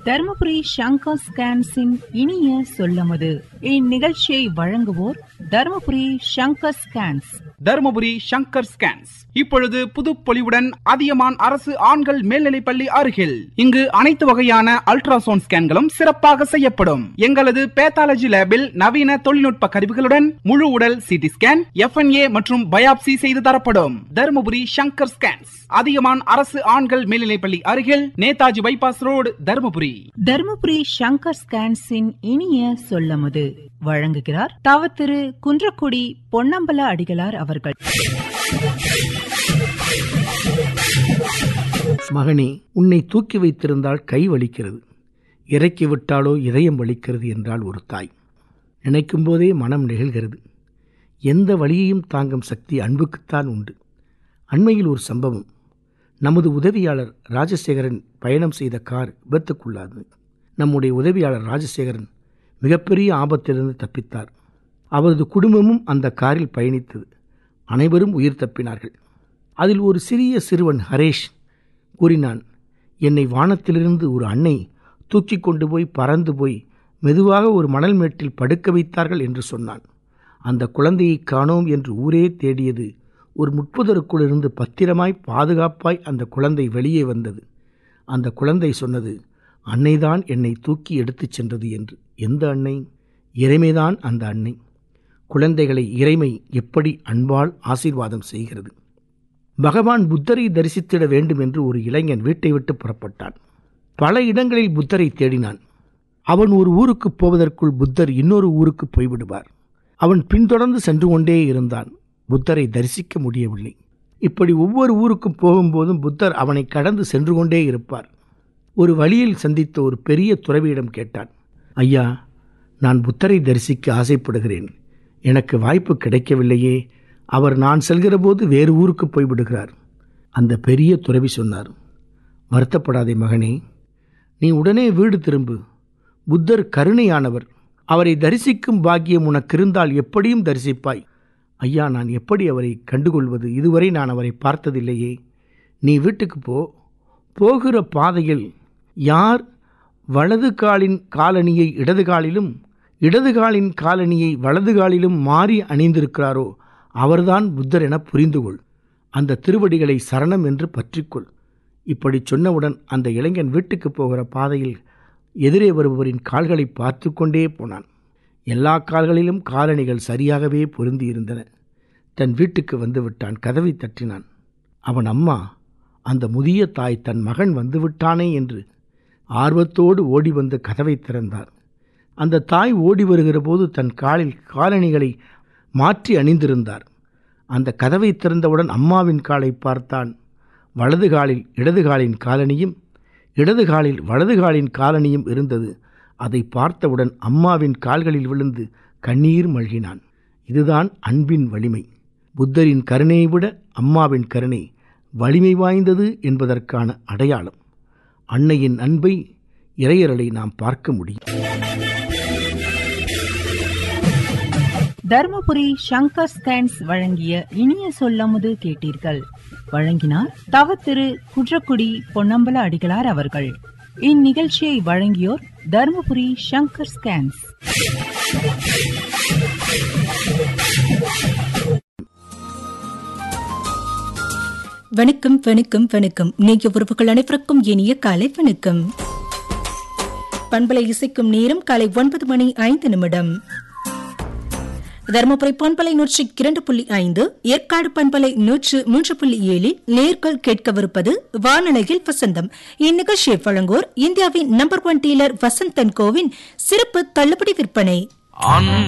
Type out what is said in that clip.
தருமபுரி சங்கர் ஸ்கேன்ஸின் இனிய சொல்லமுது இந்நிகழ்ச்சியை வழங்குவோர் தருமபுரி சங்கர் ஸ்கேன்ஸ் தருமபுரி சங்கர் ஸ்கேன்ஸ் இப்பொழுது புதுப்பொலிவுடன் அதியமான் அரசு ஆண்கள் மேல்நிலைப்பள்ளி அருகில் இங்கு அனைத்து வகையான அல்ட்ராசவுண்ட் ஸ்கேன்களும் சிறப்பாக செய்யப்படும் எங்களது பேத்தாலஜி லேபில் நவீன தொழில்நுட்ப கருவிகளுடன் முழு உடல் சிடி ஸ்கேன் எஃப்என்ஏ மற்றும் பயாப்சி செய்து தரப்படும் தருமபுரி சங்கர் ஸ்கேன்ஸ் அதியமான் அரசு ஆண்கள் மேல்நிலைப்பள்ளி அருகில் நேதாஜி பைபாஸ் ரோடு தருமபுரி தருமபுரி சங்கர் ஸ்கேன்ஸின் இனிய சொல்லமுது வழங்குகிறார் தவ திரு குன்றக்குடி பொன்னம்பல அடிகளார் அவர்கள் மகனே உன்னை தூக்கி வைத்திருந்தால் கை வலிக்கிறது இறக்கி விட்டாலோ இதயம் வலிக்கிறது என்றால் ஒரு தாய் நினைக்கும் போதே மனம் நெகிழ்கிறது எந்த வழியையும் தாங்கும் சக்தி அன்புக்குத்தான் உண்டு அண்மையில் ஒரு சம்பவம் நமது உதவியாளர் ராஜசேகரன் பயணம் செய்த கார் விபத்துக்குள்ளாது நம்முடைய உதவியாளர் ராஜசேகரன் மிகப்பெரிய ஆபத்திலிருந்து தப்பித்தார் அவரது குடும்பமும் அந்த காரில் பயணித்தது அனைவரும் உயிர் தப்பினார்கள் அதில் ஒரு சிறிய சிறுவன் ஹரேஷ் கூறினான் என்னை வானத்திலிருந்து ஒரு அன்னை தூக்கி கொண்டு போய் பறந்து போய் மெதுவாக ஒரு மணல் மேட்டில் படுக்க வைத்தார்கள் என்று சொன்னான் அந்த குழந்தையை காணோம் என்று ஊரே தேடியது ஒரு முட்புதருக்குள் இருந்து பத்திரமாய் பாதுகாப்பாய் அந்த குழந்தை வெளியே வந்தது அந்த குழந்தை சொன்னது அன்னைதான் என்னை தூக்கி எடுத்துச் சென்றது என்று எந்த அன்னை இறைமைதான் அந்த அன்னை குழந்தைகளை இறைமை எப்படி அன்பால் ஆசீர்வாதம் செய்கிறது பகவான் புத்தரை தரிசித்திட வேண்டும் என்று ஒரு இளைஞன் வீட்டை விட்டு புறப்பட்டான் பல இடங்களில் புத்தரை தேடினான் அவன் ஒரு ஊருக்கு போவதற்குள் புத்தர் இன்னொரு ஊருக்கு போய்விடுவார் அவன் பின்தொடர்ந்து சென்று கொண்டே இருந்தான் புத்தரை தரிசிக்க முடியவில்லை இப்படி ஒவ்வொரு ஊருக்கும் போகும்போதும் புத்தர் அவனை கடந்து சென்று கொண்டே இருப்பார் ஒரு வழியில் சந்தித்த ஒரு பெரிய துறவியிடம் கேட்டான் ஐயா நான் புத்தரை தரிசிக்க ஆசைப்படுகிறேன் எனக்கு வாய்ப்பு கிடைக்கவில்லையே அவர் நான் செல்கிற போது வேறு ஊருக்கு போய்விடுகிறார் அந்த பெரிய துறவி சொன்னார் வருத்தப்படாதே மகனே நீ உடனே வீடு திரும்பு புத்தர் கருணையானவர் அவரை தரிசிக்கும் பாக்கியம் உனக்கு இருந்தால் எப்படியும் தரிசிப்பாய் ஐயா நான் எப்படி அவரை கண்டுகொள்வது இதுவரை நான் அவரை பார்த்ததில்லையே நீ வீட்டுக்கு போ போகிற பாதையில் யார் வலது காலின் காலணியை இடது காலிலும் இடது காலின் காலணியை வலது காலிலும் மாறி அணிந்திருக்கிறாரோ அவர்தான் புத்தர் என புரிந்து கொள் அந்த திருவடிகளை சரணம் என்று பற்றிக்கொள் இப்படி சொன்னவுடன் அந்த இளைஞன் வீட்டுக்கு போகிற பாதையில் எதிரே வருபவரின் கால்களை பார்த்து கொண்டே போனான் எல்லா கால்களிலும் காலணிகள் சரியாகவே பொருந்தியிருந்தன தன் வீட்டுக்கு வந்து விட்டான் கதவை தட்டினான் அவன் அம்மா அந்த முதிய தாய் தன் மகன் வந்து விட்டானே என்று ஆர்வத்தோடு ஓடி வந்து கதவை திறந்தார் அந்த தாய் ஓடி வருகிற போது தன் காலில் காலணிகளை மாற்றி அணிந்திருந்தார் அந்த கதவை திறந்தவுடன் அம்மாவின் காலை பார்த்தான் வலது காலில் இடது காலின் காலணியும் இடது காலில் வலது காலின் காலணியும் இருந்தது அதை பார்த்தவுடன் அம்மாவின் கால்களில் விழுந்து கண்ணீர் மல்கினான் இதுதான் அன்பின் வலிமை புத்தரின் கருணையை விட அம்மாவின் கருணை வலிமை வாய்ந்தது என்பதற்கான அடையாளம் அன்னையின் அன்பை இறையரலை நாம் பார்க்க முடியும் தருமபுரி சங்கர் ஸ்கேன்ஸ் வழங்கிய இனிய சொல்லமுது கேட்டீர்கள் வழங்கினார் தவ திரு குன்றக்குடி பொன்னம்பல அடிகளார் அவர்கள் இந்நிகழ்ச்சியை வழங்கியோர் தருமபுரி சங்கர் ஸ்கேன்ஸ் வணக்கம் வணக்கம் வணக்கம் நீங்க உறவுகள் அனைவருக்கும் இனிய காலை வணக்கம் பண்பலை இசைக்கும் நேரம் காலை ஒன்பது மணி ஐந்து நிமிடம் தருமபுரி பண்பலை நூற்றி இரண்டு புள்ளி ஐந்து ஏற்காடு பண்பலை நூற்று மூன்று புள்ளி ஏழில் நேர்கள் கேட்கவிருப்பது வானொலியில் வசந்தம் இந்நிகழ்ச்சியை வழங்குவோர் இந்தியாவின் நம்பர் ஒன் டீலர் வசந்தன் கோவின் சிறப்பு தள்ளுபடி விற்பனை